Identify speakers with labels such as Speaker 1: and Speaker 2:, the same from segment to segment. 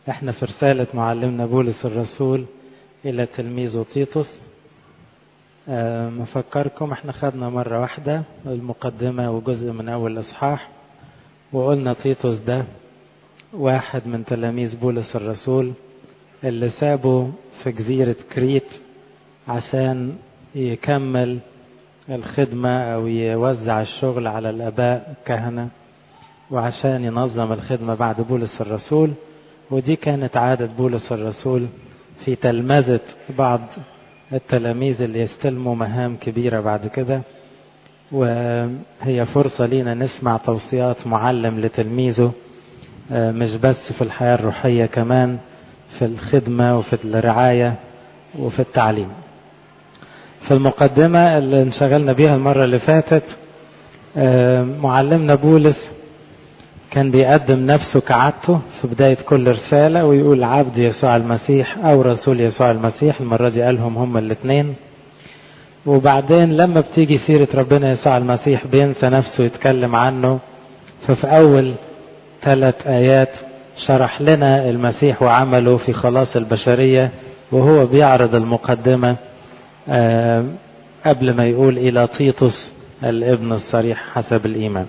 Speaker 1: احنا في رسالة معلمنا بولس الرسول إلى تلميذه تيتوس أه مفكركم احنا خدنا مرة واحدة المقدمة وجزء من أول الإصحاح وقلنا تيتوس ده واحد من تلاميذ بولس الرسول اللي سابه في جزيرة كريت عشان يكمل الخدمة أو يوزع الشغل على الآباء الكهنة وعشان ينظم الخدمة بعد بولس الرسول ودي كانت عادة بولس الرسول في تلمذة بعض التلاميذ اللي يستلموا مهام كبيرة بعد كده وهي فرصة لينا نسمع توصيات معلم لتلميذه مش بس في الحياة الروحية كمان في الخدمة وفي الرعاية وفي التعليم في المقدمة اللي انشغلنا بيها المرة اللي فاتت معلمنا بولس كان بيقدم نفسه كعادته في بداية كل رسالة ويقول عبد يسوع المسيح أو رسول يسوع المسيح المرة دي قالهم هما الاثنين وبعدين لما بتيجي سيرة ربنا يسوع المسيح بينسى نفسه يتكلم عنه ففي أول ثلاث آيات شرح لنا المسيح وعمله في خلاص البشرية وهو بيعرض المقدمة قبل ما يقول إلى تيطس الابن الصريح حسب الإيمان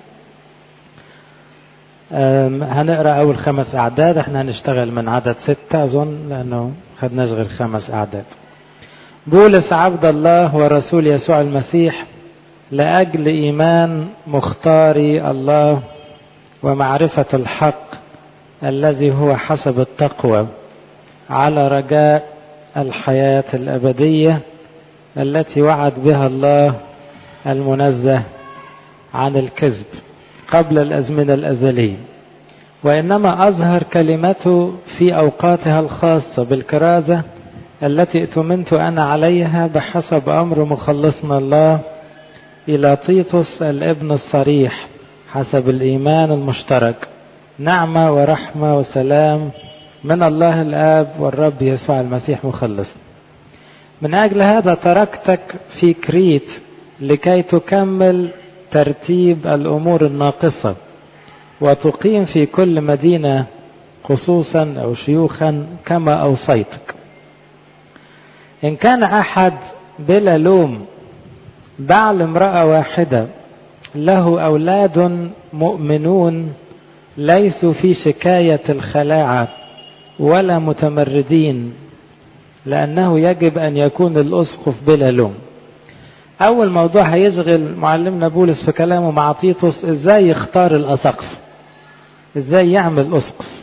Speaker 1: هنقرا اول خمس اعداد احنا هنشتغل من عدد ستة اظن لانه خدناش غير خمس اعداد بولس عبد الله ورسول يسوع المسيح لاجل ايمان مختاري الله ومعرفه الحق الذي هو حسب التقوى على رجاء الحياه الابديه التي وعد بها الله المنزه عن الكذب قبل الأزمنة الأزلية وإنما أظهر كلمته في أوقاتها الخاصة بالكرازة التي ائتمنت أنا عليها بحسب أمر مخلصنا الله إلى تيتوس الابن الصريح حسب الإيمان المشترك نعمة ورحمة وسلام من الله الآب والرب يسوع المسيح مخلصنا من أجل هذا تركتك في كريت لكي تكمل ترتيب الامور الناقصه وتقيم في كل مدينه خصوصا او شيوخا كما اوصيتك ان كان احد بلا لوم بعل امراه واحده له اولاد مؤمنون ليسوا في شكايه الخلاعه ولا متمردين لانه يجب ان يكون الاسقف بلا لوم أول موضوع هيشغل معلمنا بولس في كلامه مع تيتوس إزاي يختار الأسقف إزاي يعمل أسقف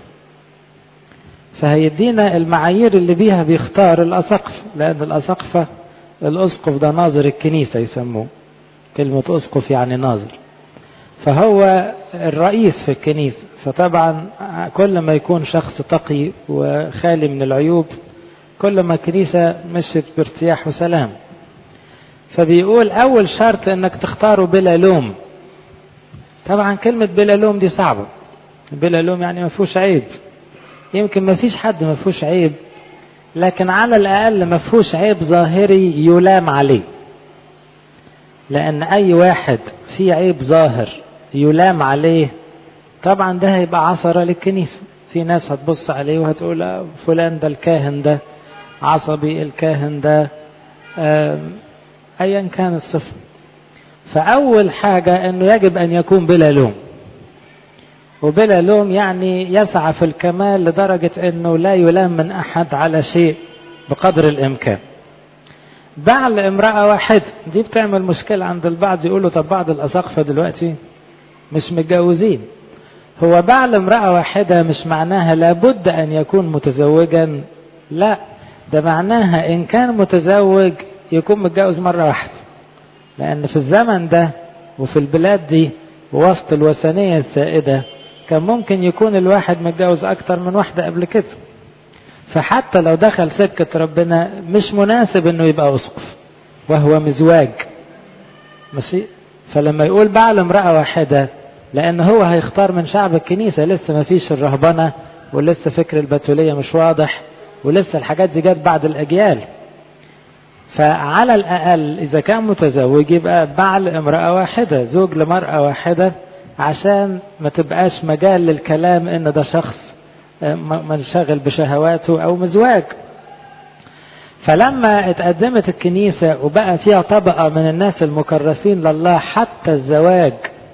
Speaker 1: فهيدينا المعايير اللي بيها بيختار الأسقف لأن الأسقفة الأسقف ده ناظر الكنيسة يسموه كلمة أسقف يعني ناظر فهو الرئيس في الكنيسة فطبعا كل ما يكون شخص تقي وخالي من العيوب كل ما الكنيسة مشت بارتياح وسلام فبيقول أول شرط إنك تختاره بلا لوم طبعا كلمة بلا لوم دي صعبة بلا لوم يعني ما فيهوش عيب يمكن ما فيش حد ما فيهوش عيب لكن على الأقل ما فيهوش عيب ظاهري يلام عليه لأن أي واحد فيه عيب ظاهر يلام عليه طبعا ده هيبقى عثرة للكنيسة في ناس هتبص عليه وهتقول فلان ده الكاهن ده عصبي الكاهن ده ايا كان الصفة فاول حاجة انه يجب ان يكون بلا لوم وبلا لوم يعني يسعى في الكمال لدرجة انه لا يلام من احد على شيء بقدر الامكان بعل امرأة واحدة دي بتعمل مشكلة عند البعض يقولوا طب بعض الاساقفة دلوقتي مش متجوزين هو بعل امرأة واحدة مش معناها لابد ان يكون متزوجا لا ده معناها ان كان متزوج يكون متجوز مرة واحدة لأن في الزمن ده وفي البلاد دي ووسط الوثنية السائدة كان ممكن يكون الواحد متجوز أكتر من واحدة قبل كده فحتى لو دخل سكة ربنا مش مناسب إنه يبقى أسقف وهو مزواج ماشي فلما يقول بعل امرأة واحدة لأن هو هيختار من شعب الكنيسة لسه ما فيش الرهبنة ولسه فكر البتولية مش واضح ولسه الحاجات دي جت بعد الأجيال فعلى الأقل إذا كان متزوج يبقى بعل امرأة واحدة زوج لمرأة واحدة عشان ما تبقاش مجال للكلام إن ده شخص منشغل بشهواته أو مزواج فلما اتقدمت الكنيسة وبقى فيها طبقة من الناس المكرسين لله حتى الزواج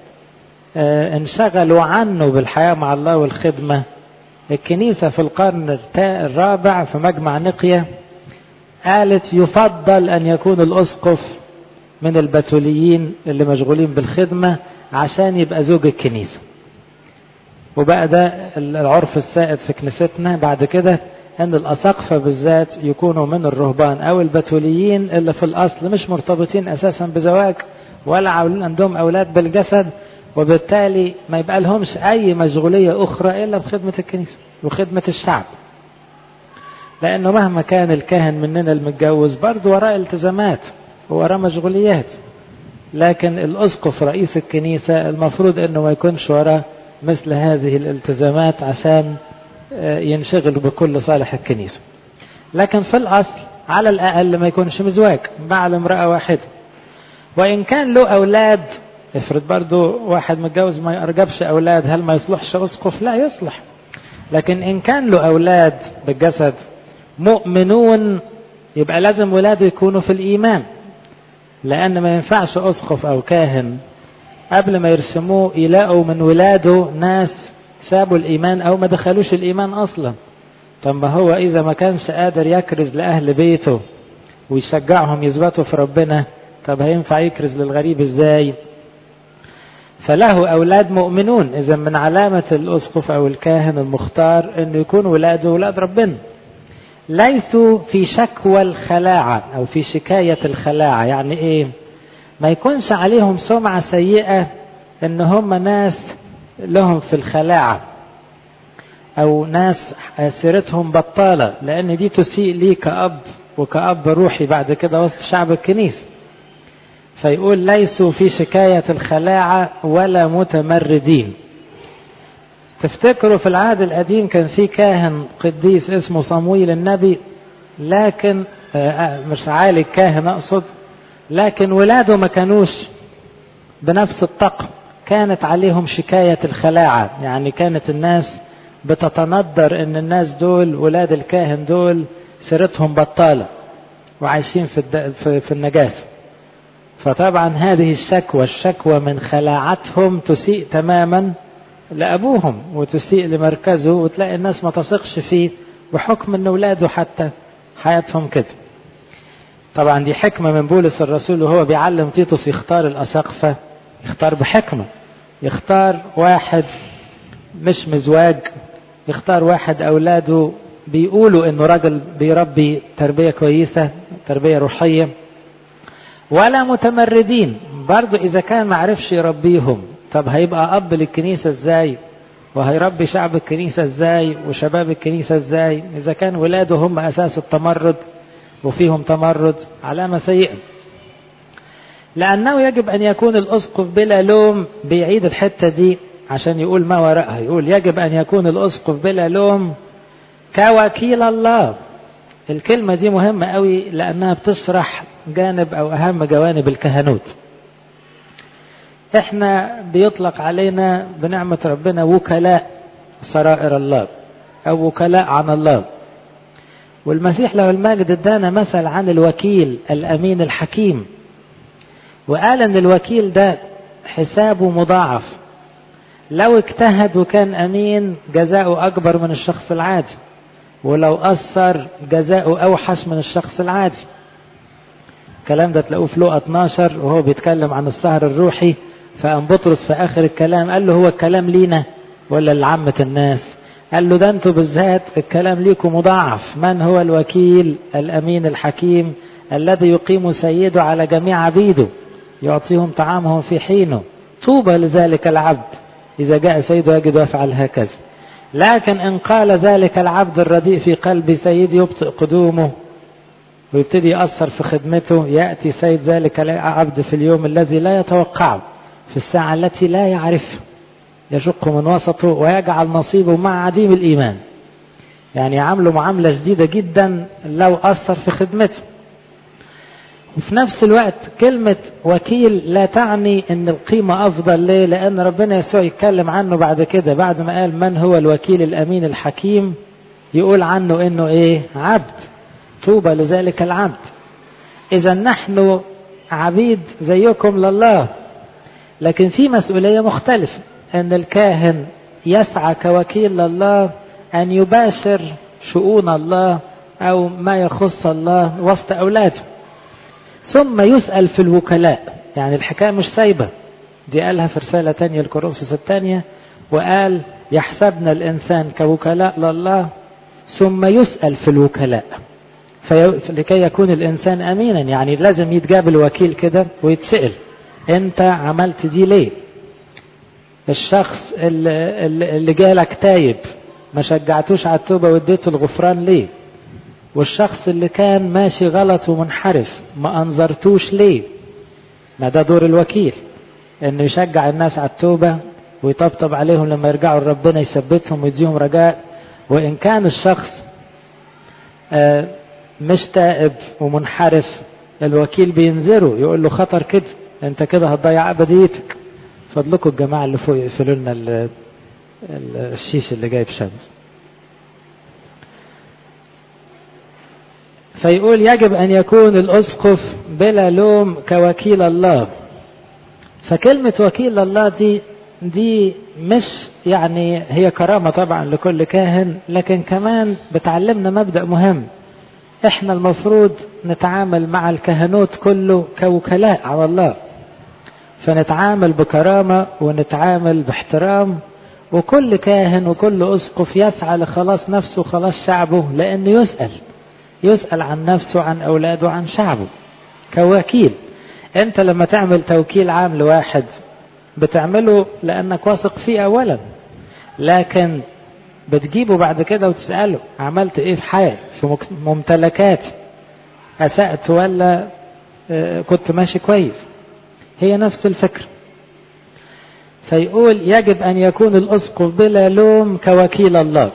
Speaker 1: انشغلوا عنه بالحياة مع الله والخدمة الكنيسة في القرن الرابع في مجمع نقية قالت يفضل أن يكون الأسقف من البتوليين اللي مشغولين بالخدمة عشان يبقى زوج الكنيسة وبقى ده العرف السائد في كنيستنا بعد كده ان الاساقفه بالذات يكونوا من الرهبان او البتوليين اللي في الاصل مش مرتبطين اساسا بزواج ولا عندهم اولاد بالجسد وبالتالي ما يبقى لهمش اي مشغوليه اخرى الا بخدمه الكنيسه وخدمه الشعب لانه مهما كان الكاهن مننا المتجوز برضه وراه التزامات ووراه مشغوليات لكن الاسقف رئيس الكنيسه المفروض انه ما يكونش وراه مثل هذه الالتزامات عشان ينشغل بكل صالح الكنيسة لكن في الأصل على الأقل ما يكونش مزواج مع امرأة واحدة وإن كان له أولاد افرض برضو واحد متجوز ما يرجبش أولاد هل ما يصلحش أسقف لا يصلح لكن إن كان له أولاد بالجسد مؤمنون يبقى لازم ولاده يكونوا في الإيمان لأن ما ينفعش أسقف أو كاهن قبل ما يرسموه يلاقوا من ولاده ناس سابوا الإيمان أو ما دخلوش الإيمان أصلا طب ما هو إذا ما كانش قادر يكرز لأهل بيته ويشجعهم يثبتوا في ربنا طب هينفع يكرز للغريب إزاي فله أولاد مؤمنون إذا من علامة الأسقف أو الكاهن المختار أنه يكون ولاده أولاد ربنا ليسوا في شكوى الخلاعة أو في شكاية الخلاعة يعني إيه ما يكونش عليهم سمعة سيئة ان هم ناس لهم في الخلاعة او ناس سيرتهم بطالة لان دي تسيء لي كأب وكأب روحي بعد كده وسط شعب الكنيسة فيقول ليسوا في شكاية الخلاعة ولا متمردين تفتكروا في العهد القديم كان في كاهن قديس اسمه صمويل النبي لكن مش عالي الكاهن اقصد لكن ولاده ما كانوش بنفس الطقم كانت عليهم شكاية الخلاعة يعني كانت الناس بتتندر ان الناس دول ولاد الكاهن دول سيرتهم بطالة وعايشين في, الد... في, في النجاسة فطبعا هذه الشكوى الشكوى من خلاعتهم تسيء تماما لأبوهم وتسيء لمركزه وتلاقي الناس ما تثقش فيه بحكم ان ولاده حتى حياتهم كده طبعا دي حكمة من بولس الرسول وهو بيعلم تيتوس يختار الأساقفة يختار بحكمة يختار واحد مش مزواج يختار واحد أولاده بيقولوا إنه راجل بيربي تربية كويسة تربية روحية ولا متمردين برضو إذا كان معرفش يربيهم طب هيبقى أب للكنيسة إزاي وهيربي شعب الكنيسة إزاي وشباب الكنيسة إزاي إذا كان ولاده هم أساس التمرد وفيهم تمرد علامة سيئة لأنه يجب أن يكون الأسقف بلا لوم بيعيد الحتة دي عشان يقول ما وراءها يقول يجب أن يكون الأسقف بلا لوم كوكيل الله الكلمة دي مهمة قوي لأنها بتشرح جانب أو أهم جوانب الكهنوت احنا بيطلق علينا بنعمة ربنا وكلاء سرائر الله أو وكلاء عن الله والمسيح له المجد ادانا مثل عن الوكيل الامين الحكيم وقال ان الوكيل ده حسابه مضاعف لو اجتهد وكان امين جزاؤه اكبر من الشخص العادي ولو اثر جزاؤه اوحش من الشخص العادي الكلام ده تلاقوه في لقا 12 وهو بيتكلم عن السهر الروحي فقام بطرس في اخر الكلام قال له هو الكلام لينا ولا لعامة الناس قال له ده انتوا بالذات الكلام ليكم مضاعف من هو الوكيل الامين الحكيم الذي يقيم سيده على جميع عبيده يعطيهم طعامهم في حينه طوبى لذلك العبد اذا جاء سيده يجد يفعل هكذا لكن ان قال ذلك العبد الرديء في قلب سيدي يبطئ قدومه ويبتدي يأثر في خدمته يأتي سيد ذلك العبد في اليوم الذي لا يتوقعه في الساعة التي لا يعرفها يشق من وسطه ويجعل نصيبه مع عديم الإيمان يعني يعامله معاملة شديدة جدا لو أثر في خدمته وفي نفس الوقت كلمة وكيل لا تعني ان القيمة افضل ليه لان ربنا يسوع يتكلم عنه بعد كده بعد ما قال من هو الوكيل الامين الحكيم يقول عنه انه ايه عبد طوبى لذلك العبد اذا نحن عبيد زيكم لله لكن في مسؤولية مختلفة ان الكاهن يسعى كوكيل لله ان يباشر شؤون الله او ما يخص الله وسط اولاده ثم يسأل في الوكلاء يعني الحكاية مش سايبة دي قالها في رسالة تانية الكورنثوس الثانية وقال يحسبنا الإنسان كوكلاء لله ثم يسأل في الوكلاء لكي يكون الإنسان أمينا يعني لازم يتجاب الوكيل كده ويتسأل أنت عملت دي ليه الشخص اللي, اللي جالك تايب ما شجعتوش على التوبة واديته الغفران ليه والشخص اللي كان ماشي غلط ومنحرف ما أنظرتوش ليه ما ده دور الوكيل انه يشجع الناس على التوبة ويطبطب عليهم لما يرجعوا لربنا يثبتهم ويديهم رجاء وإن كان الشخص مش تائب ومنحرف الوكيل بينذره يقول له خطر كده انت كده هتضيع ابديتك فضلكم الجماعة اللي فوق يقفلوا لنا الشيش اللي جايب شمس فيقول يجب أن يكون الأسقف بلا لوم كوكيل الله فكلمة وكيل الله دي دي مش يعني هي كرامة طبعا لكل كاهن لكن كمان بتعلمنا مبدأ مهم احنا المفروض نتعامل مع الكهنوت كله كوكلاء على الله فنتعامل بكرامة ونتعامل باحترام وكل كاهن وكل أسقف يسعى لخلاص نفسه وخلاص شعبه لأنه يسأل يسأل عن نفسه عن أولاده عن شعبه كوكيل أنت لما تعمل توكيل عام لواحد بتعمله لأنك واثق فيه أولا لكن بتجيبه بعد كده وتسأله عملت إيه في حياتي في ممتلكاتي أسأت ولا كنت ماشي كويس هي نفس الفكرة فيقول يجب أن يكون الأسقف بلا لوم كوكيل الله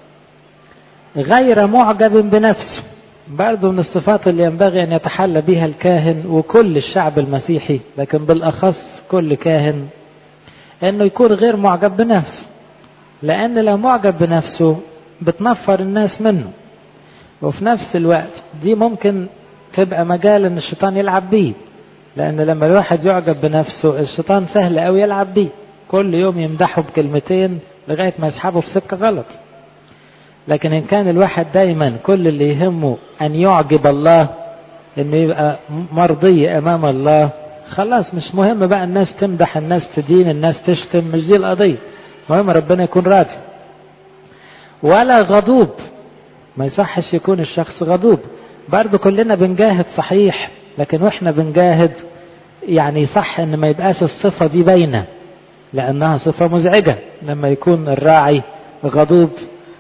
Speaker 1: غير معجب بنفسه برضه من الصفات اللي ينبغي أن يتحلى بها الكاهن وكل الشعب المسيحي لكن بالأخص كل كاهن أنه يكون غير معجب بنفسه لأن لو معجب بنفسه بتنفر الناس منه وفي نفس الوقت دي ممكن تبقى مجال أن الشيطان يلعب بيه لأن لما الواحد يعجب بنفسه الشيطان سهل أوي يلعب بيه كل يوم يمدحه بكلمتين لغاية ما يسحبه في سكة غلط لكن إن كان الواحد دايما كل اللي يهمه أن يعجب الله إنه يبقى مرضي أمام الله خلاص مش مهم بقى الناس تمدح الناس تدين الناس تشتم مش دي القضية مهم ربنا يكون راضي ولا غضوب ما يصحش يكون الشخص غضوب برضه كلنا بنجاهد صحيح لكن واحنا بنجاهد يعني صح ان ما يبقاش الصفة دي باينة لانها صفة مزعجة لما يكون الراعي غضوب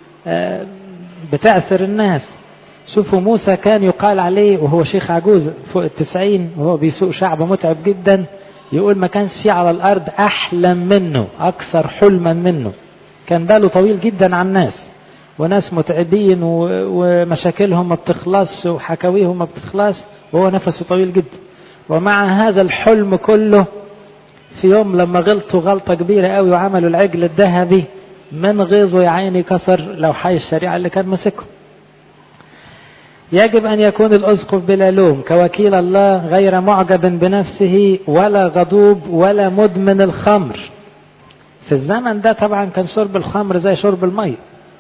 Speaker 1: بتأثر الناس شوفوا موسى كان يقال عليه وهو شيخ عجوز فوق التسعين وهو بيسوق شعب متعب جدا يقول ما كانش فيه على الأرض أحلم منه أكثر حلما منه كان باله طويل جدا عن الناس وناس متعبين ومشاكلهم ما بتخلصش وحكاويهم ما بتخلص وهو نفسه طويل جدا ومع هذا الحلم كله في يوم لما غلطوا غلطة كبيرة قوي وعملوا العجل الذهبي من غيظه يا عيني كسر لوحي الشريعة اللي كان ماسكه يجب أن يكون الأسقف بلا لوم كوكيل الله غير معجب بنفسه ولا غضوب ولا مدمن الخمر في الزمن ده طبعا كان شرب الخمر زي شرب المية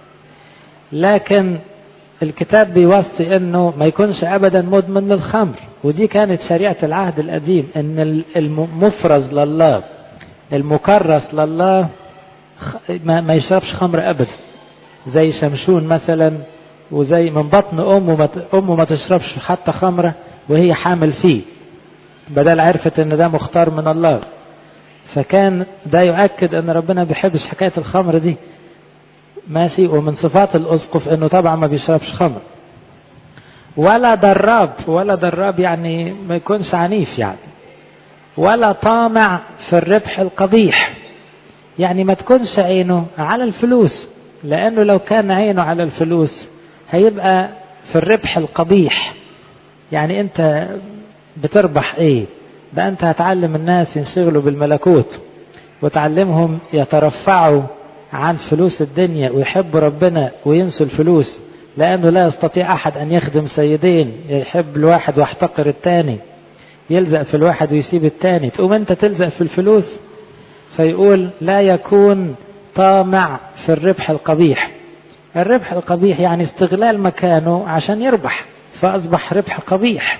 Speaker 1: لكن الكتاب بيوصي انه ما يكونش ابدا مدمن للخمر ودي كانت شريعة العهد القديم ان المفرز لله المكرس لله ما يشربش خمر ابدا زي شمشون مثلا وزي من بطن امه ما امه ما تشربش حتى خمره وهي حامل فيه بدل عرفت ان ده مختار من الله فكان ده يؤكد ان ربنا بيحبش حكايه الخمر دي ماشي ومن صفات الاسقف انه طبعا ما بيشربش خمر ولا دراب ولا دراب يعني ما يكونش عنيف يعني ولا طامع في الربح القبيح يعني ما تكونش عينه على الفلوس لانه لو كان عينه على الفلوس هيبقى في الربح القبيح يعني انت بتربح ايه ده انت هتعلم الناس ينشغلوا بالملكوت وتعلمهم يترفعوا عن فلوس الدنيا ويحبوا ربنا وينسوا الفلوس لأنه لا يستطيع أحد أن يخدم سيدين يحب الواحد واحتقر التاني يلزق في الواحد ويسيب التاني تقوم أنت تلزق في الفلوس فيقول لا يكون طامع في الربح القبيح الربح القبيح يعني استغلال مكانه عشان يربح فأصبح ربح قبيح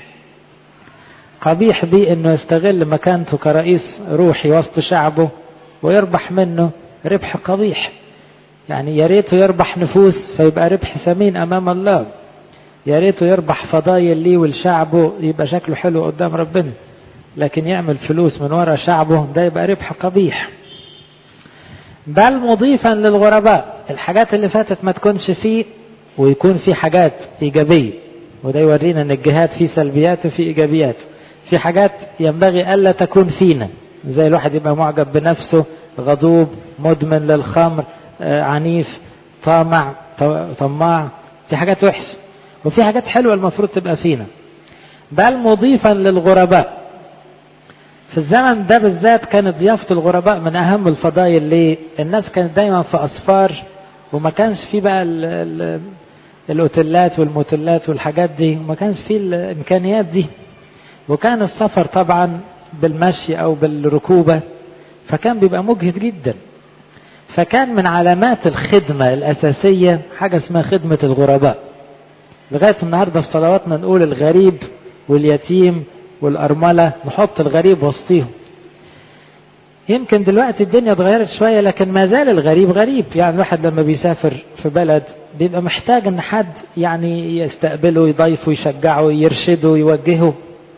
Speaker 1: قبيح بيه انه يستغل مكانته كرئيس روحي وسط شعبه ويربح منه ربح قبيح يعني يا ريته يربح نفوس فيبقى ربح ثمين امام الله يا ريته يربح فضايل ليه ولشعبه يبقى شكله حلو قدام ربنا لكن يعمل فلوس من ورا شعبه ده يبقى ربح قبيح بل مضيفا للغرباء الحاجات اللي فاتت ما تكونش فيه ويكون في حاجات ايجابيه وده يورينا ان الجهاد فيه سلبيات وفيه ايجابيات في حاجات ينبغي الا تكون فينا زي الواحد يبقى معجب بنفسه غضوب مدمن للخمر آه، عنيف طامع طماع دي حاجات وحشه وفي حاجات حلوه المفروض تبقى فينا بل مضيفا للغرباء في الزمن ده بالذات كانت ضيافة الغرباء من أهم الفضائل ليه؟ الناس كانت دايما في أسفار وما كانش في بقى ال ال الأوتيلات والموتيلات والحاجات دي وما كانش في الإمكانيات دي وكان السفر طبعا بالمشي أو بالركوبة فكان بيبقى مجهد جدا فكان من علامات الخدمة الأساسية حاجة اسمها خدمة الغرباء لغاية النهاردة في صلواتنا نقول الغريب واليتيم والأرملة نحط الغريب وسطيهم يمكن دلوقتي الدنيا اتغيرت شوية لكن ما زال الغريب غريب يعني الواحد لما بيسافر في بلد بيبقى محتاج ان حد يعني يستقبله يضيفه يشجعه يرشده يوجهه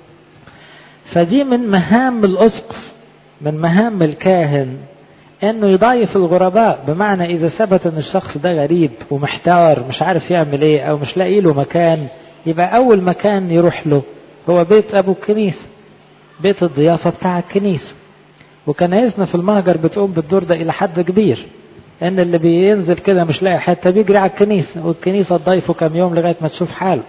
Speaker 1: فدي من مهام الأسقف من مهام الكاهن انه يضايف الغرباء بمعنى اذا ثبت ان الشخص ده غريب ومحتار مش عارف يعمل ايه او مش لاقي له مكان يبقى اول مكان يروح له هو بيت ابو الكنيسه بيت الضيافه بتاع الكنيسه وكنايسنا في المهجر بتقوم بالدور ده الى حد كبير ان اللي بينزل كده مش لاقي حته بيجري على الكنيسه والكنيسه تضيفه كام يوم لغايه ما تشوف حاله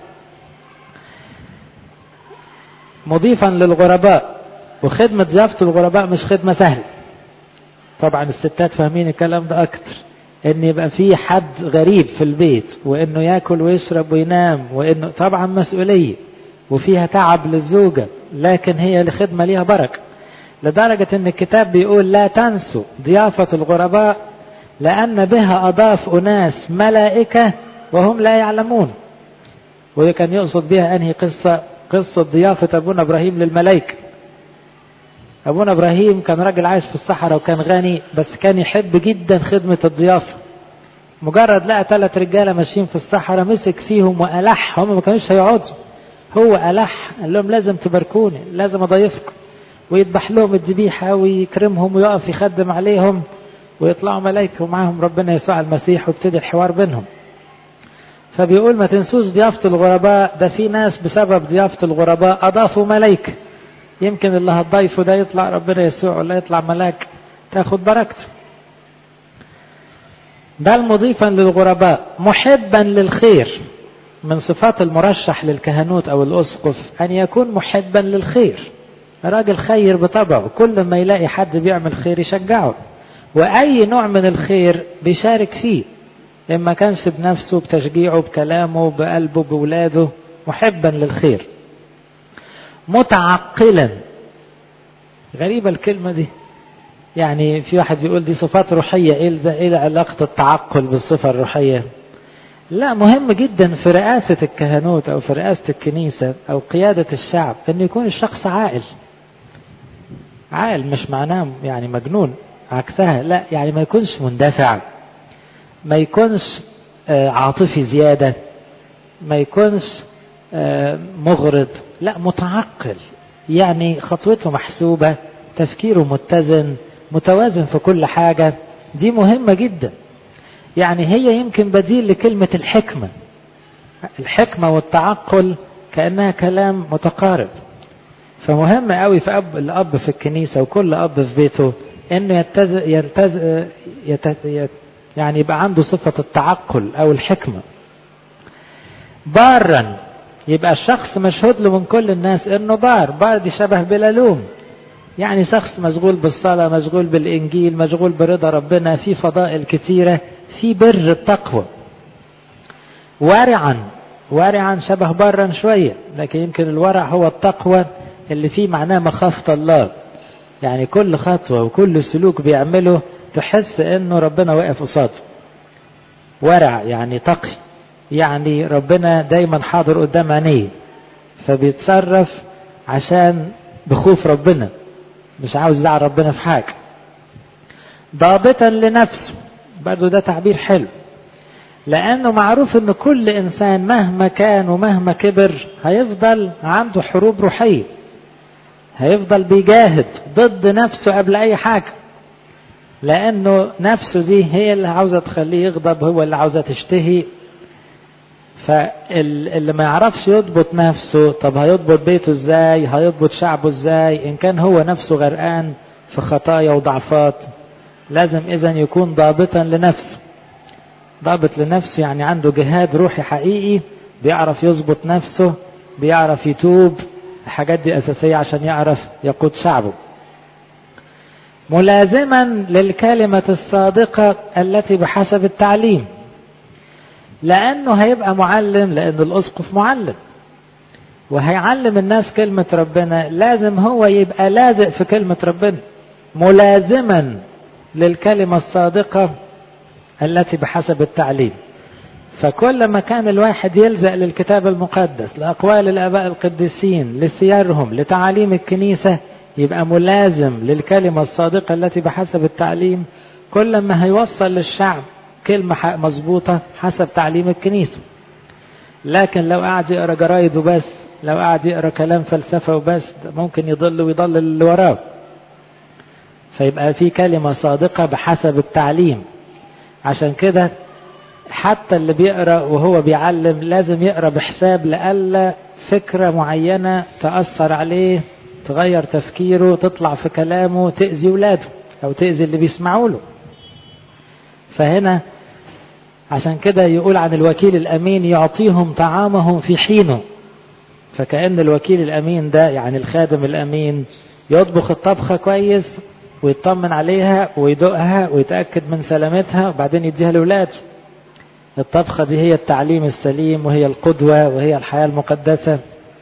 Speaker 1: مضيفا للغرباء وخدمة ضيافة الغرباء مش خدمة سهلة طبعا الستات فاهمين الكلام ده أكتر إن يبقى في حد غريب في البيت وإنه ياكل ويشرب وينام وإنه طبعا مسؤولية وفيها تعب للزوجة لكن هي لخدمة ليها بركة لدرجة إن الكتاب بيقول لا تنسوا ضيافة الغرباء لأن بها أضاف أناس ملائكة وهم لا يعلمون وكان يقصد بها أنهي قصة قصة ضيافة أبونا إبراهيم للملائكة أبونا إبراهيم كان راجل عايش في الصحراء وكان غني بس كان يحب جدا خدمة الضيافة مجرد لقى ثلاث رجالة ماشيين في الصحراء مسك فيهم وألح هم ما كانوش هيقعدوا هو ألح قال لهم لازم تباركوني لازم أضيفكم ويذبح لهم الذبيحة ويكرمهم ويقف يخدم عليهم ويطلعوا ملائكة ومعاهم ربنا يسوع المسيح ويبتدي الحوار بينهم فبيقول ما تنسوش ضيافة الغرباء ده في ناس بسبب ضيافة الغرباء أضافوا ملائكة يمكن اللي هتضيفه ده يطلع ربنا يسوع ولا يطلع ملاك تاخد بركته بل مضيفا للغرباء محبا للخير من صفات المرشح للكهنوت او الاسقف ان يكون محبا للخير راجل خير بطبعه كل ما يلاقي حد بيعمل خير يشجعه واي نوع من الخير بيشارك فيه إما كانش بنفسه بتشجيعه بكلامه بقلبه بولاده محبا للخير متعقلا غريبة الكلمة دي يعني في واحد يقول دي صفات روحية ايه ايه علاقة التعقل بالصفة الروحية لا مهم جدا في رئاسة الكهنوت او في رئاسة الكنيسة او قيادة الشعب ان يكون الشخص عاقل عاقل مش معناه يعني مجنون عكسها لا يعني ما يكونش مندفع ما يكونش عاطفي زيادة ما يكونش مغرض لا متعقل يعني خطوته محسوبة تفكيره متزن متوازن في كل حاجة دي مهمة جدا يعني هي يمكن بديل لكلمة الحكمة الحكمة والتعقل كأنها كلام متقارب فمهم قوي في أب الأب في الكنيسة وكل أب في بيته إنه يتز ينتز يت... يت... يعني يبقى عنده صفة التعقل أو الحكمة بارا يبقى الشخص مشهود له من كل الناس انه بار بار دي شبه بلا لوم يعني شخص مشغول بالصلاة مشغول بالإنجيل مشغول برضا ربنا في فضائل كثيرة في بر التقوى ورعا ورعا شبه برا شوية لكن يمكن الورع هو التقوى اللي فيه معناه مخافة الله يعني كل خطوة وكل سلوك بيعمله تحس انه ربنا واقف قصاده ورع يعني تقي يعني ربنا دايما حاضر قدام عينيه فبيتصرف عشان بخوف ربنا مش عاوز يزعل ربنا في حاجة ضابطا لنفسه برضو ده تعبير حلو لأنه معروف أن كل إنسان مهما كان ومهما كبر هيفضل عنده حروب روحية هيفضل بيجاهد ضد نفسه قبل أي حاجة لأنه نفسه دي هي اللي عاوزة تخليه يغضب هو اللي عاوزة تشتهي فاللي ما يعرفش يضبط نفسه طب هيضبط بيته ازاي هيضبط شعبه ازاي ان كان هو نفسه غرقان في خطايا وضعفات لازم اذا يكون ضابطا لنفسه ضابط لنفسه يعني عنده جهاد روحي حقيقي بيعرف يضبط نفسه بيعرف يتوب الحاجات دي اساسية عشان يعرف يقود شعبه ملازما للكلمة الصادقة التي بحسب التعليم لأنه هيبقى معلم لأن الأسقف معلم وهيعلم الناس كلمة ربنا لازم هو يبقى لازق في كلمة ربنا ملازما للكلمة الصادقة التي بحسب التعليم فكل ما كان الواحد يلزق للكتاب المقدس لأقوال الآباء القديسين لسيرهم لتعاليم الكنيسة يبقى ملازم للكلمة الصادقة التي بحسب التعليم كل ما هيوصل للشعب كلمة مظبوطة حسب تعليم الكنيسة لكن لو قعد يقرا جرايد وبس لو قعد يقرا كلام فلسفة وبس ممكن يضل ويضل اللي وراه فيبقى في كلمة صادقة بحسب التعليم عشان كده حتى اللي بيقرا وهو بيعلم لازم يقرا بحساب لألا فكرة معينة تأثر عليه تغير تفكيره تطلع في كلامه تأذي ولاده أو تأذي اللي بيسمعوا له فهنا عشان كده يقول عن الوكيل الأمين يعطيهم طعامهم في حينه فكأن الوكيل الأمين ده يعني الخادم الأمين يطبخ الطبخة كويس ويطمن عليها ويدوقها ويتأكد من سلامتها وبعدين يديها لولاده الطبخة دي هي التعليم السليم وهي القدوة وهي الحياة المقدسة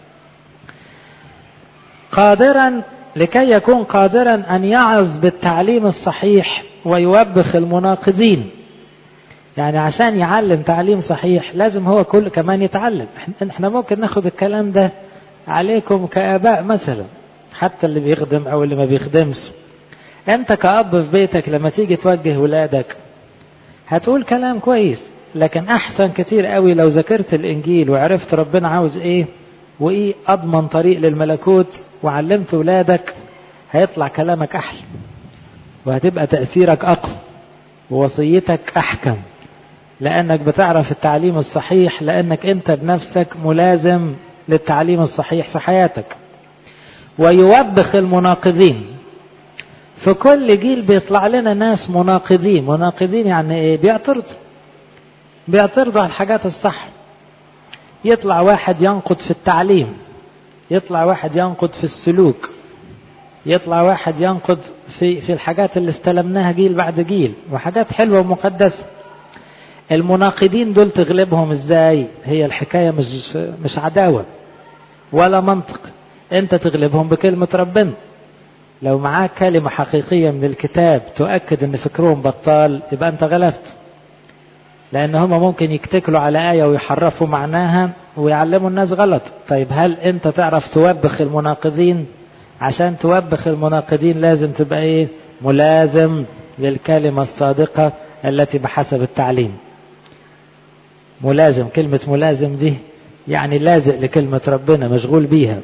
Speaker 1: قادرا لكي يكون قادرا أن يعظ بالتعليم الصحيح ويوبخ المناقضين يعني عشان يعلم تعليم صحيح لازم هو كل كمان يتعلم احنا ممكن ناخد الكلام ده عليكم كآباء مثلا حتى اللي بيخدم او اللي ما بيخدمش انت كأب في بيتك لما تيجي توجه ولادك هتقول كلام كويس لكن احسن كتير قوي لو ذاكرت الانجيل وعرفت ربنا عاوز ايه وايه اضمن طريق للملكوت وعلمت ولادك هيطلع كلامك احلى وهتبقى تأثيرك اقوى ووصيتك احكم لانك بتعرف التعليم الصحيح لانك انت بنفسك ملازم للتعليم الصحيح في حياتك ويوبخ المناقضين في كل جيل بيطلع لنا ناس مناقضين مناقضين يعني ايه بيعترضوا بيعترضوا على الحاجات الصح يطلع واحد ينقد في التعليم يطلع واحد ينقد في السلوك يطلع واحد ينقد في في الحاجات اللي استلمناها جيل بعد جيل وحاجات حلوه ومقدسه المناقضين دول تغلبهم ازاي هي الحكايه مش مش عداوه ولا منطق انت تغلبهم بكلمه ربنا لو معاك كلمه حقيقيه من الكتاب تؤكد ان فكرهم بطال يبقى انت غلبت لان هم ممكن يتكلوا على ايه ويحرفوا معناها ويعلموا الناس غلط طيب هل انت تعرف توبخ المناقضين عشان توبخ المناقضين لازم تبقى ايه ملازم للكلمه الصادقه التي بحسب التعليم ملازم كلمة ملازم دي يعني لازق لكلمة ربنا مشغول بيها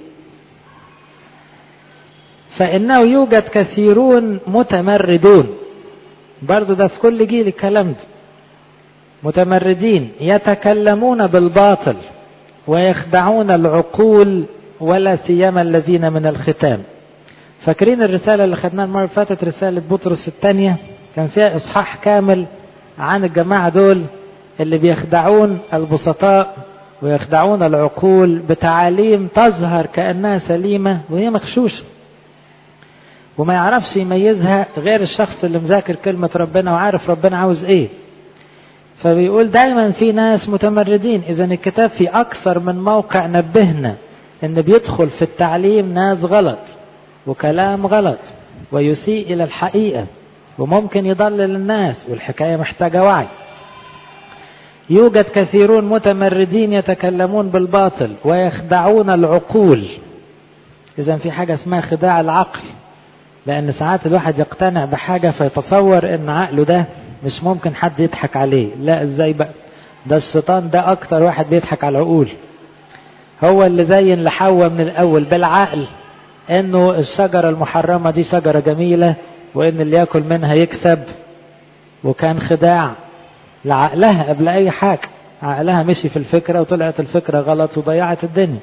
Speaker 1: فإنه يوجد كثيرون متمردون برضو ده في كل جيل الكلام ده متمردين يتكلمون بالباطل ويخدعون العقول ولا سيما الذين من الختام فاكرين الرسالة اللي خدناها المرة اللي فاتت رسالة بطرس الثانية كان فيها إصحاح كامل عن الجماعة دول اللي بيخدعون البسطاء ويخدعون العقول بتعاليم تظهر كأنها سليمة وهي مغشوشة وما يعرفش يميزها غير الشخص اللي مذاكر كلمة ربنا وعارف ربنا عاوز ايه فبيقول دايما في ناس متمردين اذا الكتاب في اكثر من موقع نبهنا ان بيدخل في التعليم ناس غلط وكلام غلط ويسيء الى الحقيقة وممكن يضلل الناس والحكاية محتاجة وعي يوجد كثيرون متمردين يتكلمون بالباطل ويخدعون العقول اذا في حاجة اسمها خداع العقل لان ساعات الواحد يقتنع بحاجة فيتصور ان عقله ده مش ممكن حد يضحك عليه لا ازاي بقى ده الشيطان ده اكتر واحد بيضحك على العقول هو اللي زين لحواء من الاول بالعقل انه الشجرة المحرمة دي شجرة جميلة وان اللي ياكل منها يكسب وكان خداع لعقلها قبل اي حاجة عقلها مشي في الفكرة وطلعت الفكرة غلط وضيعت الدنيا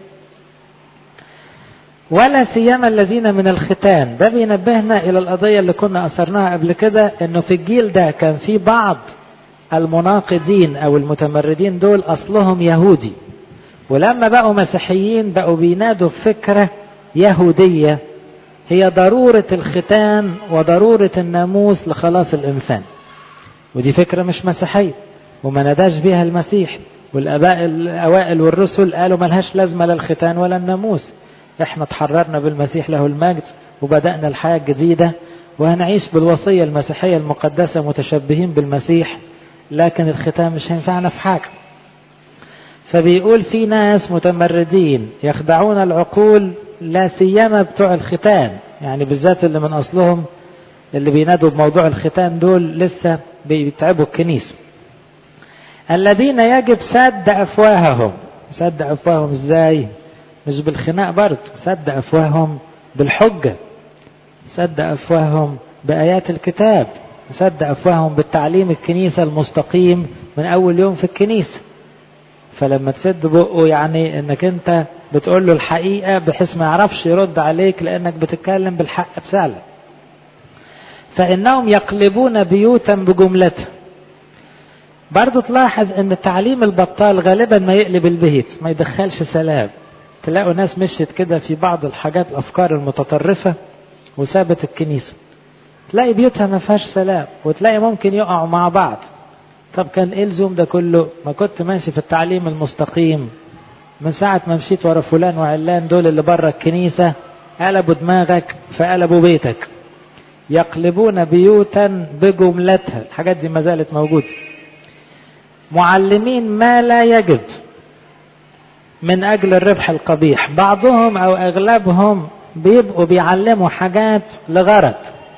Speaker 1: ولا سيما الذين من الختان ده بينبهنا الى القضية اللي كنا اثرناها قبل كده انه في الجيل ده كان في بعض المناقضين او المتمردين دول اصلهم يهودي ولما بقوا مسيحيين بقوا بينادوا بفكرة يهودية هي ضرورة الختان وضرورة الناموس لخلاص الانسان ودي فكرة مش مسيحية وما ناداش بيها المسيح والاباء الاوائل والرسل قالوا ملهاش لازمة لا الختان ولا الناموس احنا تحررنا بالمسيح له المجد وبدأنا الحياة الجديدة وهنعيش بالوصية المسيحية المقدسة متشبهين بالمسيح لكن الختام مش هينفعنا في حاجة فبيقول في ناس متمردين يخدعون العقول لا سيما بتوع الختان يعني بالذات اللي من أصلهم اللي بينادوا بموضوع الختان دول لسه بيتعبوا الكنيسة الذين يجب سد أفواههم سد أفواههم ازاي مش بالخناق برضه سد أفواههم بالحجة سد أفواههم بآيات الكتاب سد أفواههم بالتعليم الكنيسة المستقيم من أول يوم في الكنيسة فلما تسد بقه يعني انك انت بتقول له الحقيقة بحيث ما يعرفش يرد عليك لانك بتتكلم بالحق فعلا فانهم يقلبون بيوتا بجملتها برضو تلاحظ ان تعليم البطال غالبا ما يقلب البيت ما يدخلش سلام تلاقوا ناس مشيت كده في بعض الحاجات الافكار المتطرفة وسابت الكنيسة تلاقي بيوتها ما فيهاش سلام وتلاقي ممكن يقعوا مع بعض طب كان ايه الزوم ده كله ما كنت ماشي في التعليم المستقيم من ساعة ما مشيت ورا فلان وعلان دول اللي بره الكنيسة قلبوا دماغك فقلبوا بيتك يقلبون بيوتا بجملتها الحاجات دي ما زالت موجودة معلمين ما لا يجب من أجل الربح القبيح بعضهم أو أغلبهم بيبقوا بيعلموا حاجات لغرض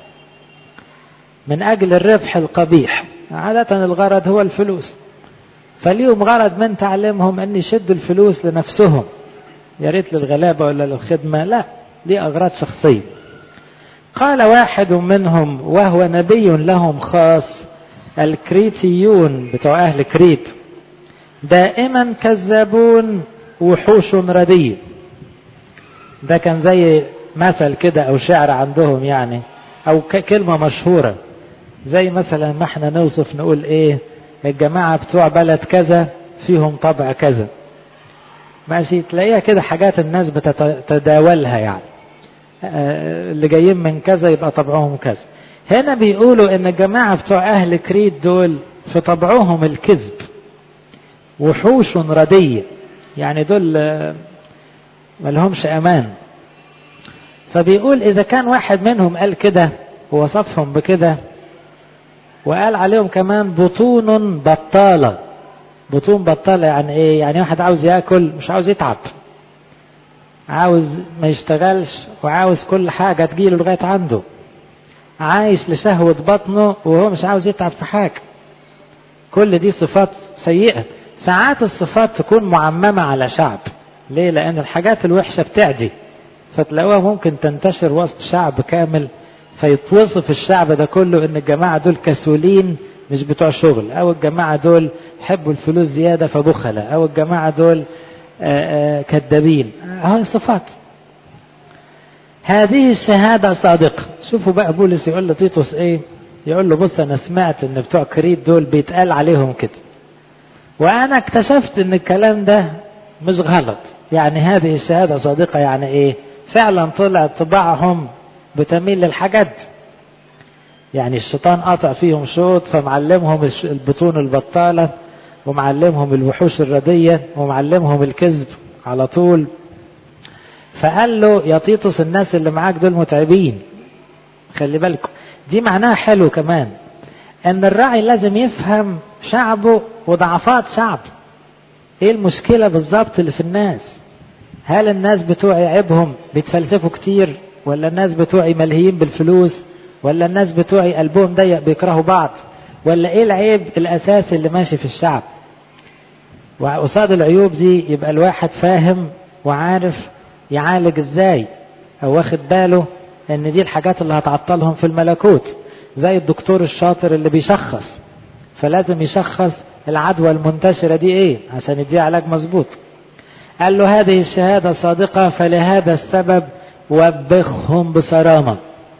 Speaker 1: من أجل الربح القبيح عادة الغرض هو الفلوس فليهم غرض من تعليمهم أن يشدوا الفلوس لنفسهم يا ريت للغلابة ولا للخدمة لا دي أغراض شخصية قال واحد منهم وهو نبي لهم خاص الكريتيون بتوع أهل كريت دائما كذابون وحوش رديء ده كان زي مثل كده أو شعر عندهم يعني أو كلمة مشهورة زي مثلا ما احنا نوصف نقول ايه الجماعة بتوع بلد كذا فيهم طبع كذا ماشي تلاقيها كده حاجات الناس بتتداولها يعني اللي جايين من كذا يبقى طبعهم كذا هنا بيقولوا ان الجماعة بتوع اهل كريت دول في طبعهم الكذب وحوش ردية يعني دول ما لهمش امان فبيقول اذا كان واحد منهم قال كده ووصفهم بكده وقال عليهم كمان بطون بطالة بطون بطالة يعني ايه يعني واحد عاوز ياكل مش عاوز يتعب عاوز ما يشتغلش وعاوز كل حاجة تجيله لغاية عنده عايش لشهوة بطنه وهو مش عاوز يتعب في حاجة كل دي صفات سيئة ساعات الصفات تكون معممة على شعب ليه لأن الحاجات الوحشة بتعدي فتلاقوها ممكن تنتشر وسط شعب كامل فيتوصف الشعب ده كله ان الجماعة دول كسولين مش بتوع شغل او الجماعة دول حبوا الفلوس زيادة فبخلة او الجماعة دول كذابين هاي صفات هذه الشهادة صادقة شوفوا بقى بولس يقول لتيتوس ايه يقول له بص انا سمعت ان بتوع كريت دول بيتقال عليهم كده وانا اكتشفت ان الكلام ده مش غلط يعني هذه الشهادة صادقة يعني ايه فعلا طلع طباعهم بتميل للحاجات يعني الشيطان قاطع فيهم شوط فمعلمهم البطون البطالة ومعلمهم الوحوش الردية ومعلمهم الكذب على طول فقال له يا تيتوس الناس اللي معاك دول متعبين خلي بالكم دي معناها حلو كمان ان الراعي لازم يفهم شعبه وضعفات شعبه ايه المشكلة بالظبط اللي في الناس هل الناس بتوعي عيبهم بيتفلسفوا كتير ولا الناس بتوعي ملهيين بالفلوس ولا الناس بتوعي قلبهم ضيق بيكرهوا بعض ولا ايه العيب الاساسي اللي ماشي في الشعب وقصاد العيوب دي يبقى الواحد فاهم وعارف يعالج ازاي او واخد باله ان دي الحاجات اللي هتعطلهم في الملكوت زي الدكتور الشاطر اللي بيشخص فلازم يشخص العدوى المنتشرة دي ايه عشان يديها علاج مظبوط قال له هذه الشهادة صادقة فلهذا السبب وبخهم بصرامة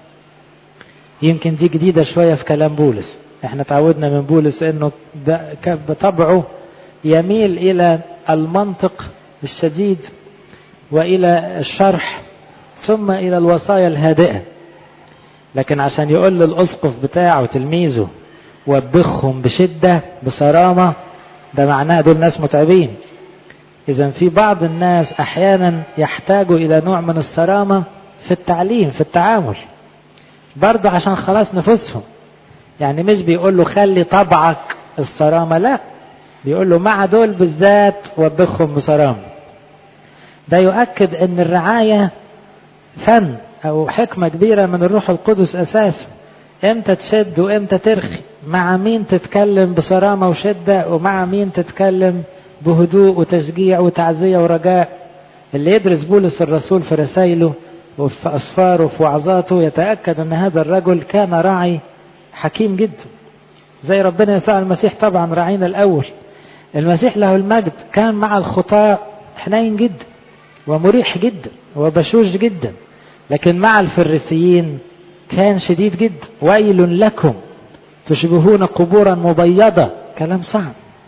Speaker 1: يمكن دي جديدة شوية في كلام بولس احنا تعودنا من بولس انه بطبعه يميل الى المنطق الشديد والى الشرح ثم الى الوصايا الهادئة لكن عشان يقول للاسقف بتاعه تلميذه وبخهم بشدة بصرامة ده معناه دول ناس متعبين إذا في بعض الناس أحيانا يحتاجوا إلى نوع من الصرامة في التعليم في التعامل برضه عشان خلاص نفوسهم يعني مش بيقول له خلي طبعك الصرامة لا بيقول له مع دول بالذات وبخهم بصرامة ده يؤكد ان الرعاية فن او حكمة كبيرة من الروح القدس اساسا امتى تشد وامتى ترخي مع مين تتكلم بصرامة وشدة ومع مين تتكلم بهدوء وتشجيع وتعزية ورجاء اللي يدرس بولس الرسول في رسائله وفي أسفاره وفي وعظاته يتأكد أن هذا الرجل كان راعي حكيم جدا زي ربنا يسوع المسيح طبعا راعينا الأول المسيح له المجد كان مع الخطاة حنين جدا ومريح جدا وبشوش جدا لكن مع الفريسيين كان شديد جدا ويل لكم تشبهون قبورا مبيضة كلام صعب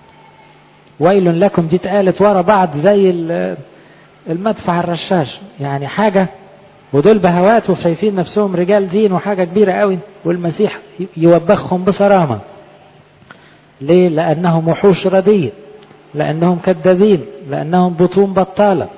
Speaker 1: ويل لكم دي اتقالت ورا بعض زي المدفع الرشاش يعني حاجة ودول بهوات وشايفين نفسهم رجال دين وحاجة كبيرة قوي والمسيح يوبخهم بصرامة ليه لأنهم وحوش ردية لأنهم كذابين لأنهم بطون بطالة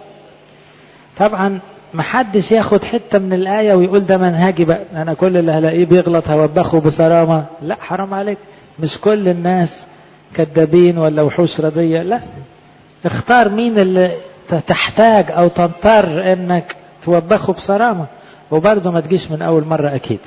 Speaker 1: طبعا محدش ياخد حتة من الآية ويقول ده منهجي بقى أنا كل اللي هلاقيه بيغلط هوبخه بصرامة لا حرام عليك مش كل الناس كذابين ولا وحوش ردية لا اختار مين اللي تحتاج أو تضطر إنك توبخه بصرامة وبرضه ما تجيش من أول مرة أكيد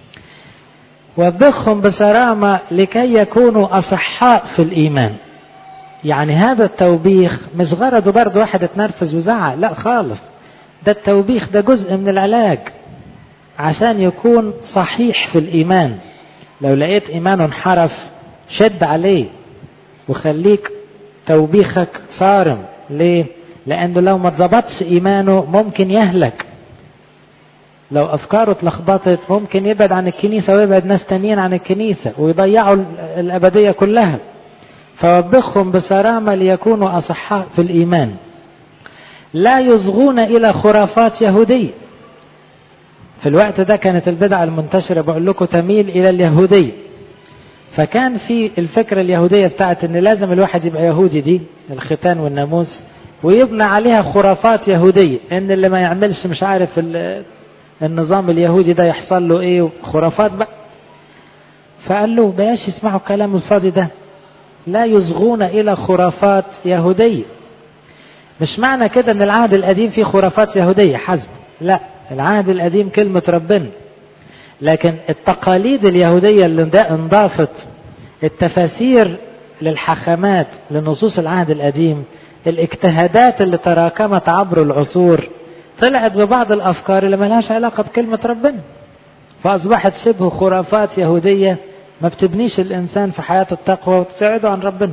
Speaker 1: وبخهم بصرامة لكي يكونوا أصحاء في الإيمان يعني هذا التوبيخ مش غرضه برضه واحد اتنرفز وزعق لا خالص ده التوبيخ ده جزء من العلاج عشان يكون صحيح في الإيمان لو لقيت إيمانه انحرف شد عليه وخليك توبيخك صارم ليه لأنه لو ما اتظبطش إيمانه ممكن يهلك لو أفكاره اتلخبطت ممكن يبعد عن الكنيسة ويبعد ناس تانيين عن الكنيسة ويضيعوا الأبدية كلها فوبخهم بصرامة ليكونوا أصحاء في الإيمان لا يصغون إلى خرافات يهودية في الوقت ده كانت البدعة المنتشرة بقول لكم تميل إلى اليهودية فكان في الفكرة اليهودية بتاعت ان لازم الواحد يبقى يهودي دي الختان والناموس ويبنى عليها خرافات يهودية ان اللي ما يعملش مش عارف النظام اليهودي ده يحصل له ايه خرافات بقى فقال له بلاش يسمعوا الكلام الفاضي ده لا يصغون الى خرافات يهودية مش معنى كده ان العهد القديم فيه خرافات يهودية حسب لا العهد القديم كلمة ربنا لكن التقاليد اليهودية اللي انضافت التفاسير للحاخامات لنصوص العهد القديم الاجتهادات اللي تراكمت عبر العصور طلعت ببعض الأفكار اللي ملهاش علاقة بكلمة ربنا فأصبحت شبه خرافات يهودية ما بتبنيش الإنسان في حياة التقوى وتبعده عن ربنا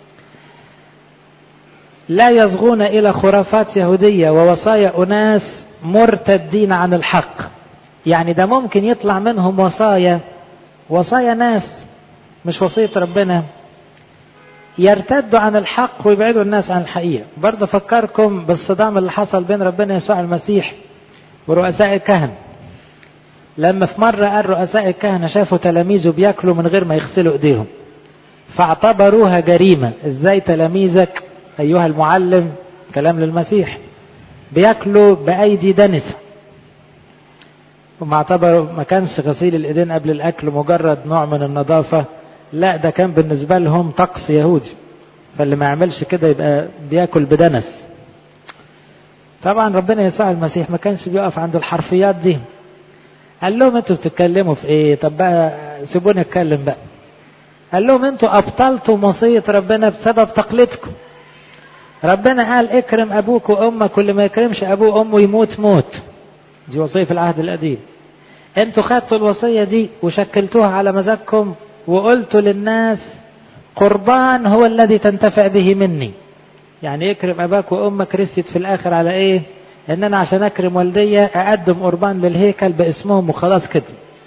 Speaker 1: لا يصغون إلى خرافات يهودية ووصايا أناس مرتدين عن الحق يعني ده ممكن يطلع منهم وصايا وصايا ناس مش وصية ربنا يرتدوا عن الحق ويبعدوا الناس عن الحقيقة برضه فكركم بالصدام اللي حصل بين ربنا يسوع المسيح ورؤساء الكهنة لما في مرة قال رؤساء الكهنة شافوا تلاميذه بياكلوا من غير ما يغسلوا ايديهم فاعتبروها جريمة ازاي تلاميذك ايها المعلم كلام للمسيح بياكلوا بايدي دنسة وما اعتبروا ما كانش غسيل الايدين قبل الاكل مجرد نوع من النظافة لا ده كان بالنسبة لهم طقس يهودي فاللي ما يعملش كده يبقى بياكل بدنس طبعا ربنا يسوع المسيح ما كانش بيقف عند الحرفيات دي قال لهم انتوا بتتكلموا في ايه طب بقى سيبوني اتكلم بقى قال لهم انتوا ابطلتوا وصية ربنا بسبب تقليدكم ربنا قال اكرم ابوك وامك واللي ما يكرمش ابوه وامه يموت موت دي وصية في العهد القديم انتوا خدتوا الوصية دي وشكلتوها على مزاجكم وقلتوا للناس قربان هو الذي تنتفع به مني يعني اكرم اباك وامك رست في الاخر على ايه ان انا عشان اكرم والدية اقدم قربان للهيكل باسمهم وخلاص كده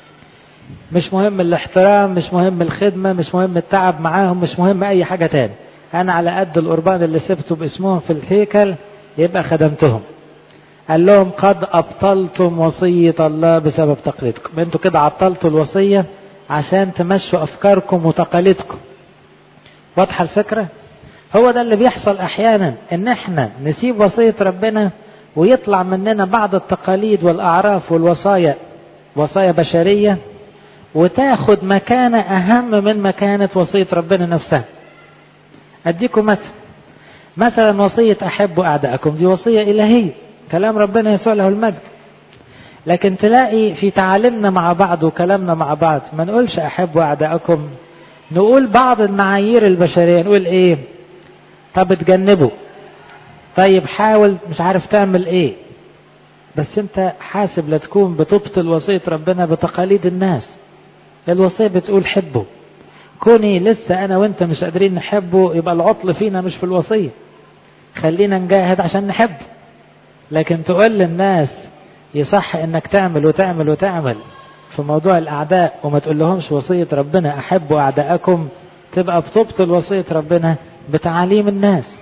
Speaker 1: مش مهم الاحترام مش مهم الخدمة مش مهم التعب معاهم مش مهم اي حاجة تاني انا على قد القربان اللي سبته باسمهم في الهيكل يبقى خدمتهم قال لهم قد ابطلتم وصية الله بسبب تقليدكم انتوا كده عطلتوا الوصية عشان تمشوا افكاركم وتقاليدكم واضحة الفكرة هو ده اللي بيحصل احيانا ان احنا نسيب وصية ربنا ويطلع مننا بعض التقاليد والاعراف والوصايا وصايا بشرية وتاخد مكانة اهم من مكانة وصية ربنا نفسها اديكم مثل مثلا وصية احبوا اعدائكم دي وصية الهية كلام ربنا يسوع له المجد لكن تلاقي في تعاليمنا مع بعض وكلامنا مع بعض ما نقولش احبوا اعدائكم نقول بعض المعايير البشرية نقول ايه طب اتجنبوا طيب حاول مش عارف تعمل ايه بس انت حاسب لا تكون بتبطل وصية ربنا بتقاليد الناس الوصية بتقول حبه كوني لسه انا وانت مش قادرين نحبه يبقى العطل فينا مش في الوصية خلينا نجاهد عشان نحبه لكن تقول للناس يصح انك تعمل وتعمل وتعمل في موضوع الاعداء وما تقول لهمش وصية ربنا احبوا اعدائكم تبقى بتبطل وصية ربنا بتعاليم الناس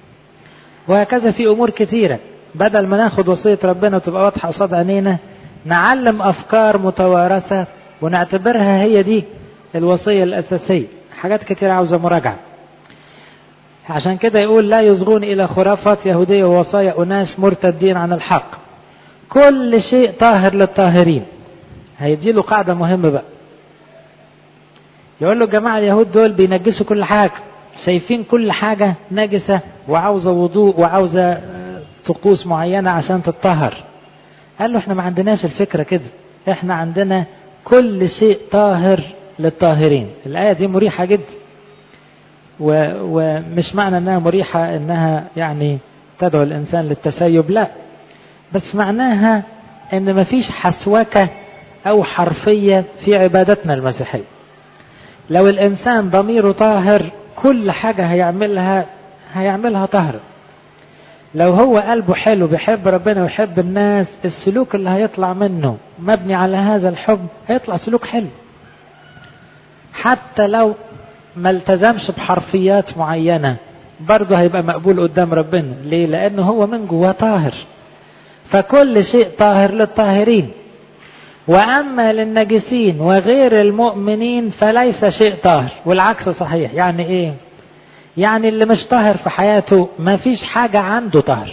Speaker 1: وهكذا في امور كتيرة بدل ما ناخد وصية ربنا وتبقى واضحة قصاد عينينا نعلم افكار متوارثة ونعتبرها هي دي الوصية الاساسية حاجات كتير عاوزة مراجعة عشان كده يقول لا يصغون الى خرافات يهودية ووصايا اناس مرتدين عن الحق كل شيء طاهر للطاهرين هيدي له قاعدة مهمة بقى يقول له جماعة اليهود دول بينجسوا كل حاجة شايفين كل حاجة نجسة وعاوزة وضوء وعاوزة طقوس معينة عشان تتطهر قال له احنا ما عندناش الفكرة كده احنا عندنا كل شيء طاهر للطاهرين الآية دي مريحة جدا و... ومش معنى انها مريحة انها يعني تدعو الانسان للتسيب لا بس معناها ان مفيش حسوكة او حرفية في عبادتنا المسيحية لو الانسان ضميره طاهر كل حاجة هيعملها هيعملها طهر لو هو قلبه حلو بيحب ربنا ويحب الناس السلوك اللي هيطلع منه مبني على هذا الحب هيطلع سلوك حلو حتى لو ما التزمش بحرفيات معينة برضه هيبقى مقبول قدام ربنا ليه لانه هو من جواه طاهر فكل شيء طاهر للطاهرين واما للنجسين وغير المؤمنين فليس شيء طاهر والعكس صحيح يعني ايه يعني اللي مش طاهر في حياته ما فيش حاجة عنده طاهر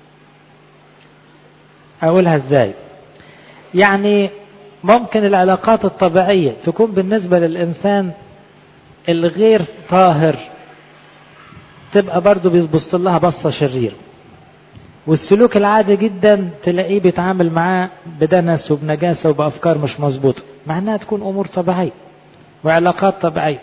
Speaker 1: اقولها ازاي يعني ممكن العلاقات الطبيعية تكون بالنسبة للإنسان الغير طاهر تبقى برضه بيبص لها بصة شريرة والسلوك العادي جدا تلاقيه بيتعامل معاه بدنس وبنجاسة وبأفكار مش مظبوطة مع انها تكون امور طبيعية وعلاقات طبيعية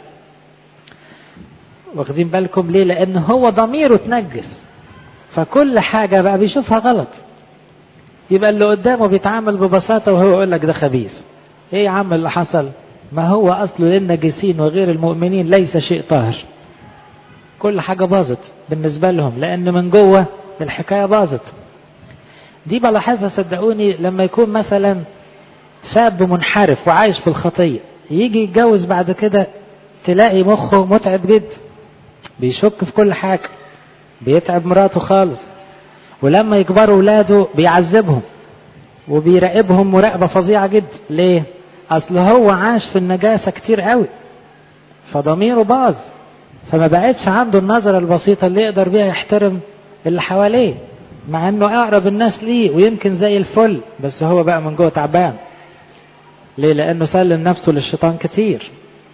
Speaker 1: واخدين بالكم ليه لان هو ضميره اتنجس فكل حاجة بقى بيشوفها غلط يبقى اللي قدامه بيتعامل ببساطة وهو يقول لك ده خبيث ايه يا عم اللي حصل ما هو اصله للنجسين وغير المؤمنين ليس شيء طاهر كل حاجة باظت بالنسبة لهم لان من جوه الحكاية باظت دي بلاحظها صدقوني لما يكون مثلا شاب منحرف وعايش في الخطية يجي يتجوز بعد كده تلاقي مخه متعب جدا بيشك في كل حاجة بيتعب مراته خالص ولما يكبروا ولاده بيعذبهم وبيراقبهم مراقبة فظيعة جدا ليه اصل هو عاش في النجاسة كتير قوي فضميره باظ فما بقتش عنده النظرة البسيطة اللي يقدر بيها يحترم اللي حواليه مع انه اقرب الناس ليه ويمكن زي الفل بس هو بقى من جوه تعبان ليه لانه سلم نفسه للشيطان كتير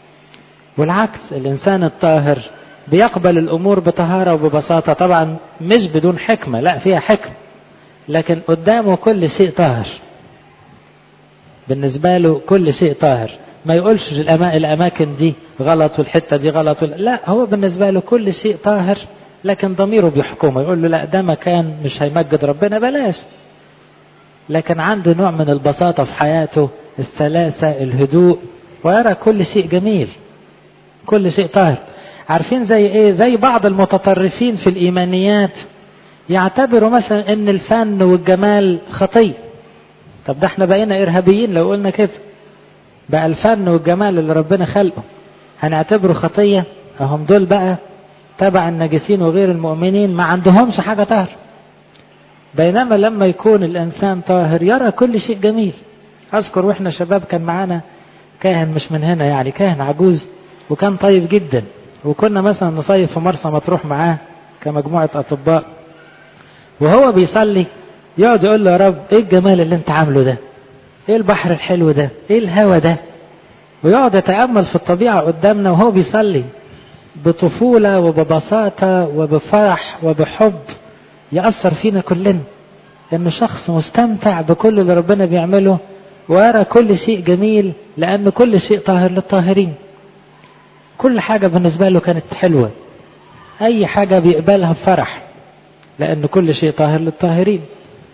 Speaker 1: والعكس الانسان الطاهر بيقبل الامور بطهارة وببساطة طبعا مش بدون حكمة لا فيها حكمة لكن قدامه كل شيء طاهر بالنسبة له كل شيء طاهر ما يقولش الأماكن دي غلط والحتة دي غلط لا هو بالنسبة له كل شيء طاهر لكن ضميره بيحكمه يقول له لا ده مكان مش هيمجد ربنا بلاش لكن عنده نوع من البساطة في حياته السلاسة الهدوء ويرى كل شيء جميل كل شيء طاهر عارفين زي ايه زي بعض المتطرفين في الايمانيات يعتبروا مثلا ان الفن والجمال خطيه طب ده احنا بقينا ارهابيين لو قلنا كده بقى الفن والجمال اللي ربنا خلقه هنعتبره خطيه اهم دول بقى تبع النجسين وغير المؤمنين ما عندهمش حاجه طاهر بينما لما يكون الانسان طاهر يرى كل شيء جميل اذكر واحنا شباب كان معانا كاهن مش من هنا يعني كاهن عجوز وكان طيب جدا وكنا مثلا نصيف في مرسى مطروح معاه كمجموعة أطباء وهو بيصلي يقعد يقول له يا رب ايه الجمال اللي انت عامله ده ايه البحر الحلو ده ايه الهوا ده ويقعد يتأمل في الطبيعة قدامنا وهو بيصلي بطفولة وببساطة وبفرح وبحب يأثر فينا كلنا انه شخص مستمتع بكل اللي ربنا بيعمله ويرى كل شيء جميل لأن كل شيء طاهر للطاهرين كل حاجة بالنسبة له كانت حلوة أي حاجة بيقبلها بفرح لأن كل شيء طاهر للطاهرين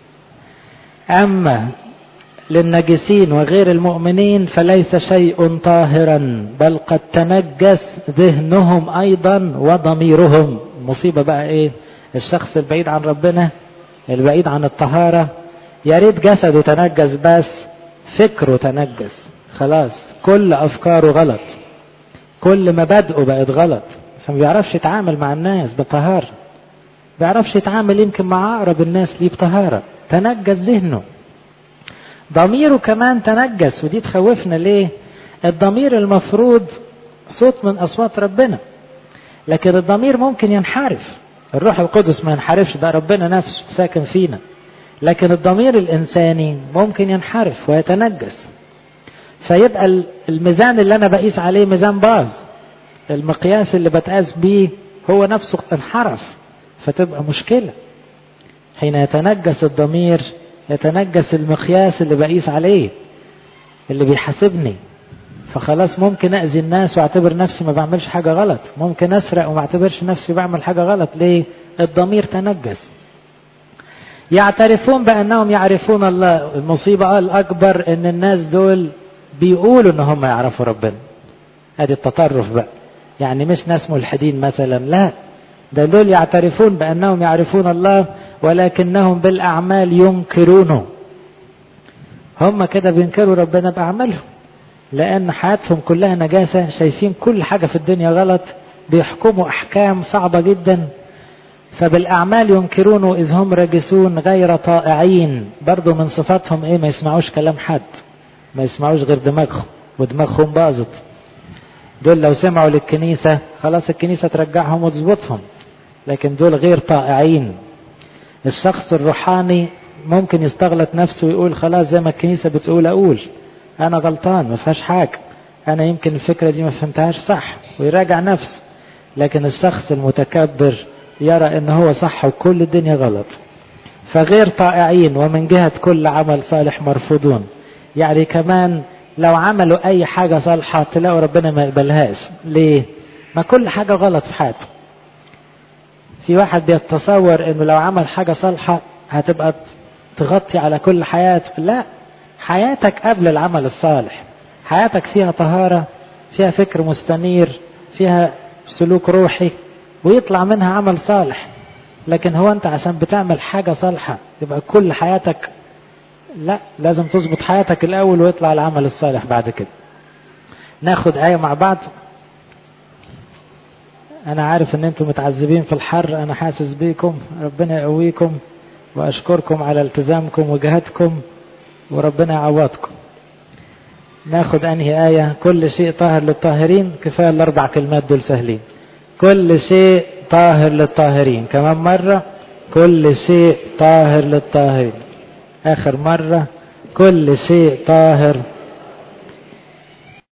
Speaker 1: أما للنجسين وغير المؤمنين فليس شيء طاهرا بل قد تنجس ذهنهم أيضا وضميرهم مصيبة بقى إيه الشخص البعيد عن ربنا البعيد عن الطهارة يا ريت جسده تنجس بس فكره تنجس خلاص كل أفكاره غلط كل مبادئه بقت غلط فما بيعرفش يتعامل مع الناس بطهارة بيعرفش يتعامل يمكن مع أقرب الناس ليه بطهارة تنجس ذهنه ضميره كمان تنجس ودي تخوفنا ليه الضمير المفروض صوت من أصوات ربنا لكن الضمير ممكن ينحرف الروح القدس ما ينحرفش ده ربنا نفسه ساكن فينا لكن الضمير الإنساني ممكن ينحرف ويتنجس فيبقى الميزان اللي أنا بقيس عليه ميزان باظ المقياس اللي بتقاس بيه هو نفسه انحرف فتبقى مشكلة حين يتنجس الضمير يتنجس المقياس اللي بقيس عليه اللي بيحاسبني فخلاص ممكن أذي الناس واعتبر نفسي ما بعملش حاجة غلط ممكن أسرق وما اعتبرش نفسي بعمل حاجة غلط ليه الضمير تنجس يعترفون بأنهم يعرفون الله المصيبة الأكبر أن الناس دول بيقولوا أن هم يعرفوا ربنا ادي التطرف بقى يعني مش ناس ملحدين مثلا لا ده دول يعترفون بأنهم يعرفون الله ولكنهم بالأعمال ينكرونه هم كده بينكروا ربنا بأعمالهم لأن حياتهم كلها نجاسة شايفين كل حاجة في الدنيا غلط بيحكموا أحكام صعبة جدا فبالأعمال ينكرونه إذ هم راجسون غير طائعين برضو من صفاتهم إيه ما يسمعوش كلام حد ما يسمعوش غير دماغهم ودماغهم باظت دول لو سمعوا للكنيسة خلاص الكنيسة ترجعهم وتظبطهم لكن دول غير طائعين الشخص الروحاني ممكن يستغلط نفسه ويقول خلاص زي ما الكنيسة بتقول أقول أنا غلطان ما فيهاش حاجة أنا يمكن الفكرة دي ما فهمتهاش صح ويراجع نفسه لكن الشخص المتكبر يرى ان هو صح وكل الدنيا غلط فغير طائعين ومن جهة كل عمل صالح مرفوضون يعني كمان لو عملوا اي حاجة صالحة تلاقوا ربنا ما يقبلهاش ليه ما كل حاجة غلط في حياته في واحد بيتصور انه لو عمل حاجة صالحة هتبقى تغطي على كل حياته لا حياتك قبل العمل الصالح حياتك فيها طهارة فيها فكر مستنير فيها سلوك روحي ويطلع منها عمل صالح لكن هو انت عشان بتعمل حاجة صالحة يبقى كل حياتك لا لازم تظبط حياتك الاول ويطلع العمل الصالح بعد كده ناخد آية مع بعض أنا عارف أن أنتم متعذبين في الحر أنا حاسس بيكم ربنا يقويكم وأشكركم على التزامكم وجهدكم وربنا يعوضكم ناخد أنهي آية كل شيء طاهر للطاهرين كفاية الأربع كلمات دول سهلين كل شيء طاهر للطاهرين كمان مرة كل شيء طاهر للطاهرين آخر مرة كل شيء طاهر